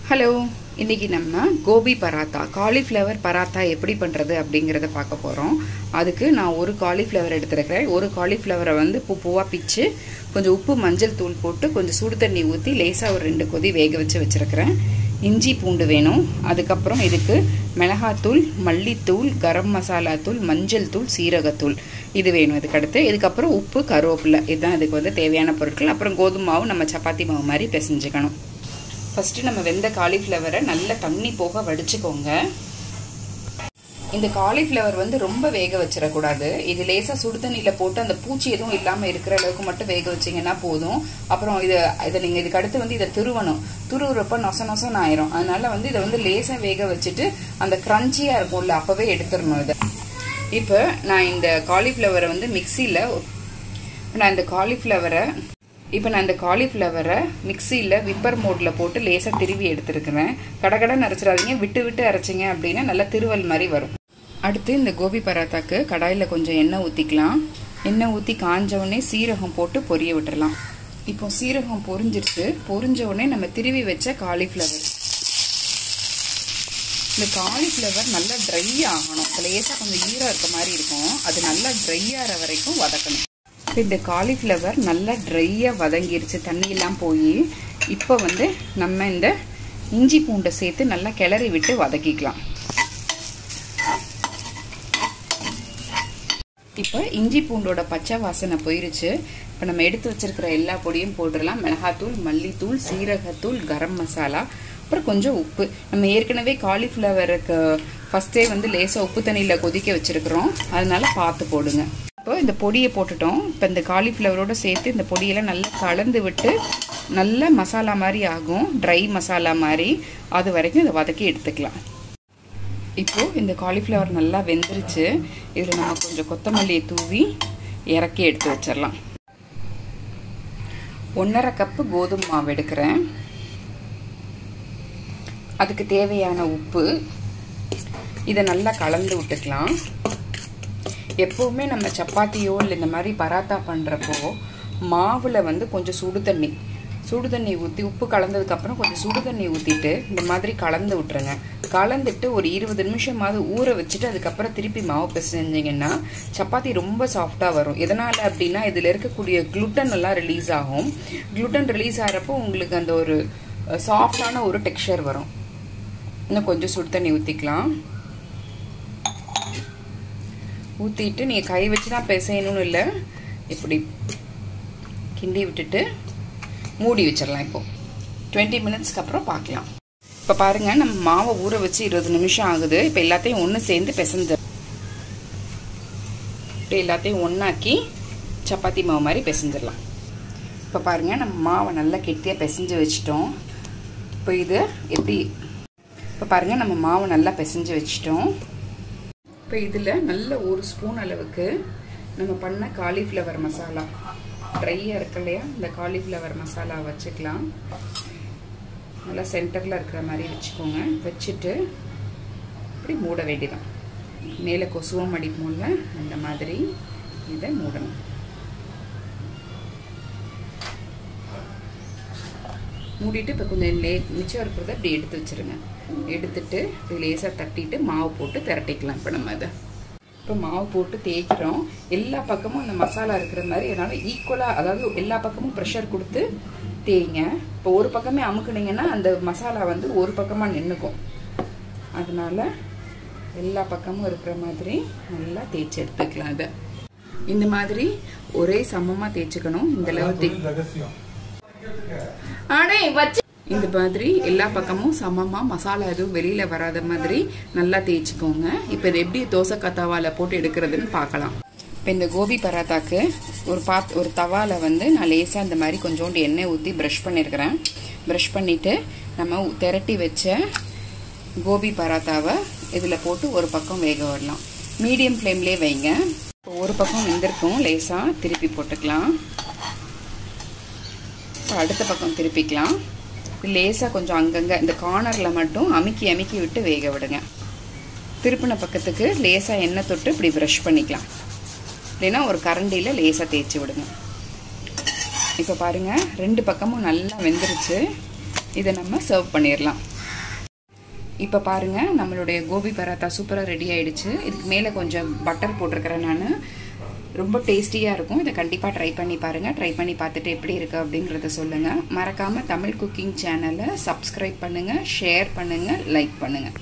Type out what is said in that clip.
hello இன்னைக்கு நம்ம Gopi paratha cauliflower paratha எப்படி பண்ணுறது அப்படிங்கிறத பார்க்க போகிறோம் அதுக்கு நான் ஒரு காலிஃப்ளவர் எடுத்துருக்கிறேன் ஒரு காலிஃப்ளவரை வந்து பூ பூவாக பிச்சு கொஞ்சம் உப்பு மஞ்சள் தூள் போட்டு கொஞ்சம் சுடு தண்ணி ஊற்றி லேசாக ஒரு ரெண்டு கொதி வேக வச்சு வச்சுருக்கிறேன் இஞ்சி பூண்டு வேணும் அதுக்கப்புறம் இதுக்கு மிளகாத்தூள் மல்லித்தூள் கரம் மசாலா தூள் மஞ்சள் தூள் சீரகத்தூள் இது வேணும் இதுக்கு அடுத்து இதுக்கப்புறம் உப்பு கருவேப்பிலை இதுதான் இதுக்கு வந்து தேவையான பொருட்கள் அப்புறம் கோதுமை மாவு நம்ம சப்பாத்தி மாவு மாதிரி பிசைஞ்சுக்கணும் ஃபஸ்ட்டு நம்ம வெந்த காலிஃப்ளவரை நல்ல தண்ணி போக வடிச்சுக்கோங்க இந்த காலிஃப்ளவர் வந்து ரொம்ப வேக வச்சிடக்கூடாது இது லேசாக சுடு தண்ணியில் போட்டு அந்த பூச்சி எதுவும் இல்லாமல் இருக்கிற அளவுக்கு மட்டும் வேக வச்சிங்கன்னா போதும் அப்புறம் இதை இதை நீங்கள் இதுக்கு அடுத்து வந்து இதை துருவணும் துருவுறப்ப நொச நொசன்னு ஆயிரும் அதனால வந்து இதை வந்து லேசாக வேக வச்சுட்டு அந்த க்ரன்ச்சியாக இருக்கும்ல அப்போவே எடுத்துடணும் இதை இப்போ நான் இந்த காலிஃப்ளவரை வந்து மிக்சியில் நான் இந்த காலிஃப்ளவரை இப்போ நான் இந்த காலிஃப்ளவரை மிக்சியில் விப்பர் மோடில் போட்டு லேசாக திருவி எடுத்துருக்கிறேன் கடகடன்னு அரைச்சிடாதீங்க விட்டு விட்டு அரைச்சிங்க அப்படின்னா நல்லா திருவல் மாதிரி வரும் அடுத்து இந்த கோபி பராத்தாக்கு கடாயில் கொஞ்சம் எண்ணெய் ஊற்றிக்கலாம் எண்ணெய் ஊற்றி காஞ்சவுடனே சீரகம் போட்டு பொரிய விட்டுறலாம் இப்போ சீரகம் பொரிஞ்சிருச்சு பொரிஞ்ச உடனே நம்ம திருவி வச்ச காலிஃப்ளவர் இந்த காலிஃப்ளவர் நல்லா ட்ரை ஆகணும் லேசாக கொஞ்சம் ஈரம் இருக்க மாதிரி இருக்கும் அது நல்லா ட்ரை ஆகிற வரைக்கும் வதக்கணும் இந்த காலிஃப்ளவர் நல்லா ட்ரையாக வதங்கிருச்சு தண்ணியெல்லாம் போய் இப்போ வந்து நம்ம இந்த இஞ்சி பூண்டை சேர்த்து நல்லா கிளறி விட்டு வதக்கிக்கலாம் இப்போ இஞ்சி பூண்டோட பச்சை வாசனை போயிருச்சு இப்போ நம்ம எடுத்து வச்சிருக்கிற எல்லா பொடியும் போட்டுடலாம் மிளகாத்தூள் மல்லித்தூள் சீரகத்தூள் கரம் மசாலா அப்புறம் கொஞ்சம் உப்பு நம்ம ஏற்கனவே காலிஃப்ளவருக்கு ஃபஸ்ட்டே வந்து லேசாக உப்பு தண்ணியில் கொதிக்க வச்சுருக்குறோம் அதனால பார்த்து போடுங்க இப்போ இந்த பொடியை போட்டுட்டோம் இப்போ இந்த காலிஃப்ளவரோடு சேர்த்து இந்த பொடியெல்லாம் நல்லா கலந்து விட்டு நல்ல மசாலா மாதிரி ஆகும் ட்ரை மசாலா மாதிரி அது வரைக்கும் இதை வதக்கி எடுத்துக்கலாம் இப்போது இந்த காலிஃப்ளவர் நல்லா வெந்துருச்சு இதில் நம்ம கொஞ்சம் கொத்தமல்லியை தூவி இறக்கி எடுத்து வச்சிடலாம் ஒன்றரை கப்பு கோதுமை மாவு எடுக்கிறேன் அதுக்கு தேவையான உப்பு இதை நல்லா கலந்து விட்டுக்கலாம் எப்போவுமே நம்ம சப்பாத்தியோ இல்லை இந்த மாதிரி பராத்தா பண்ணுறப்போ மாவில் வந்து கொஞ்சம் சுடு தண்ணி சுடு தண்ணி ஊற்றி உப்பு கலந்ததுக்கப்புறம் கொஞ்சம் சுடு தண்ணி ஊற்றிட்டு இந்த மாதிரி கலந்து விட்டுருங்க கலந்துட்டு ஒரு இருபது நிமிஷமாவது ஊற வச்சுட்டு அதுக்கப்புறம் திருப்பி மாவு பிசைஞ்சிங்கன்னா சப்பாத்தி ரொம்ப சாஃப்டாக வரும் எதனால் அப்படின்னா இதில் இருக்கக்கூடிய குளுட்டன் எல்லாம் ரிலீஸ் ஆகும் குளுட்டன் ரிலீஸ் ஆகிறப்போ உங்களுக்கு அந்த ஒரு சாஃப்டான ஒரு டெக்ஸ்சர் வரும் இன்னும் கொஞ்சம் சுடு தண்ணி ஊற்றிக்கலாம் ஊற்றிட்டு நீங்கள் கை வச்சு தான் பிசையணும்னு இல்லை இப்படி கிண்டி விட்டுட்டு மூடி வச்சிடலாம் இப்போது டுவெண்ட்டி மினிட்ஸ்க்கு அப்புறம் பார்க்கலாம் இப்போ பாருங்கள் நம்ம மாவை ஊற வச்சு இருபது நிமிஷம் ஆகுது இப்போ எல்லாத்தையும் ஒன்று சேர்ந்து பிசைஞ்சு இப்படி எல்லாத்தையும் ஒன்றாக்கி சப்பாத்தி மாவு மாதிரி பிசைஞ்சிடலாம் இப்போ பாருங்கள் நம்ம மாவை நல்லா கெட்டியாக பிசைஞ்சு வச்சிட்டோம் இப்போ இது எப்படி இப்போ பாருங்கள் நம்ம மாவை நல்லா பிசைஞ்சு வச்சிட்டோம் இப்போ இதில் நல்ல ஒரு ஸ்பூன் அளவுக்கு நம்ம பண்ண காலிஃப்ளவர் மசாலா ட்ரையாக இருக்கு இல்லையா இந்த காலிஃப்ளவர் மசாலா வச்சுக்கலாம் நல்லா சென்டரில் இருக்கிற மாதிரி வச்சுக்கோங்க வச்சுட்டு இப்படி மூட வேண்டியதான் மேலே கொசுவம் அடிப்போம்ல அந்த மாதிரி இதை மூடணும் மூடிட்டு இப்போ கொஞ்சம் லே மிச்சம் இருக்கிறத இப்படி எடுத்து வச்சுருங்க எடுத்துட்டு இது லேசாக தட்டிட்டு மாவு போட்டு திரட்டிக்கலாம் இப்போ நம்ம அதை இப்போ மாவு போட்டு தேய்க்கிறோம் எல்லா பக்கமும் அந்த மசாலா இருக்கிற மாதிரி அதனால் ஈக்குவலாக அதாவது எல்லா பக்கமும் ப்ரெஷர் கொடுத்து தேய்ங்க இப்போ ஒரு பக்கமே அமுக்குனீங்கன்னா அந்த மசாலா வந்து ஒரு பக்கமாக நின்றுக்கும் அதனால எல்லா பக்கமும் இருக்கிற மாதிரி நல்லா தேய்ச்சி எடுத்துக்கலாம் அதை இந்த மாதிரி ஒரே சமமாக தேய்ச்சிக்கணும் இந்த அளவு ஆடே வச்சு இந்த மாதிரி எல்லா பக்கமும் சமமாக மசாலா எதுவும் வெளியில் வராத மாதிரி நல்லா தேய்ச்சிக்கோங்க இப்போ இது எப்படி தோசை கத்தாவால் போட்டு எடுக்கிறதுன்னு பார்க்கலாம் இப்போ இந்த கோபி பராத்தாக்கு ஒரு பாத் ஒரு தவாவில் வந்து நான் லேசாக இந்த மாதிரி கொஞ்சோண்டு எண்ணெய் ஊற்றி ப்ரஷ் பண்ணியிருக்கிறேன் ப்ரஷ் பண்ணிவிட்டு நம்ம திரட்டி வச்ச கோபி பராத்தாவை இதில் போட்டு ஒரு பக்கம் வேக விடலாம் மீடியம் ஃப்ளேம்லேயே வைங்க இப்போ ஒரு பக்கம் வெந்திருக்கும் லேசாக திருப்பி போட்டுக்கலாம் இப்போ அடுத்த பக்கம் திருப்பிக்கலாம் லேசாக கொஞ்சம் அங்கங்கே இந்த கார்னரில் மட்டும் அமுக்கி அமுக்கி விட்டு வேக விடுங்க திருப்பின பக்கத்துக்கு லேசாக எண்ணெய் தொட்டு இப்படி ப்ரஷ் பண்ணிக்கலாம் இல்லைன்னா ஒரு கரண்டியில் லேசாக தேய்ச்சி விடுங்க இப்போ பாருங்கள் ரெண்டு பக்கமும் நல்லா வெந்துருச்சு இதை நம்ம சர்வ் பண்ணிடலாம் இப்போ பாருங்கள் நம்மளுடைய கோபி பராத்தா சூப்பராக ரெடி ஆயிடுச்சு இதுக்கு மேலே கொஞ்சம் பட்டர் போட்டிருக்கிறேன் நான் ரொம்ப டேஸ்டியாக இருக்கும் இதை கண்டிப்பாக ட்ரை பண்ணி பாருங்கள் ட்ரை பண்ணி பார்த்துட்டு எப்படி இருக்குது அப்படிங்கிறத சொல்லுங்கள் மறக்காமல் தமிழ் குக்கிங் சேனலை சப்ஸ்கிரைப் பண்ணுங்கள் ஷேர் பண்ணுங்கள் லைக் பண்ணுங்கள்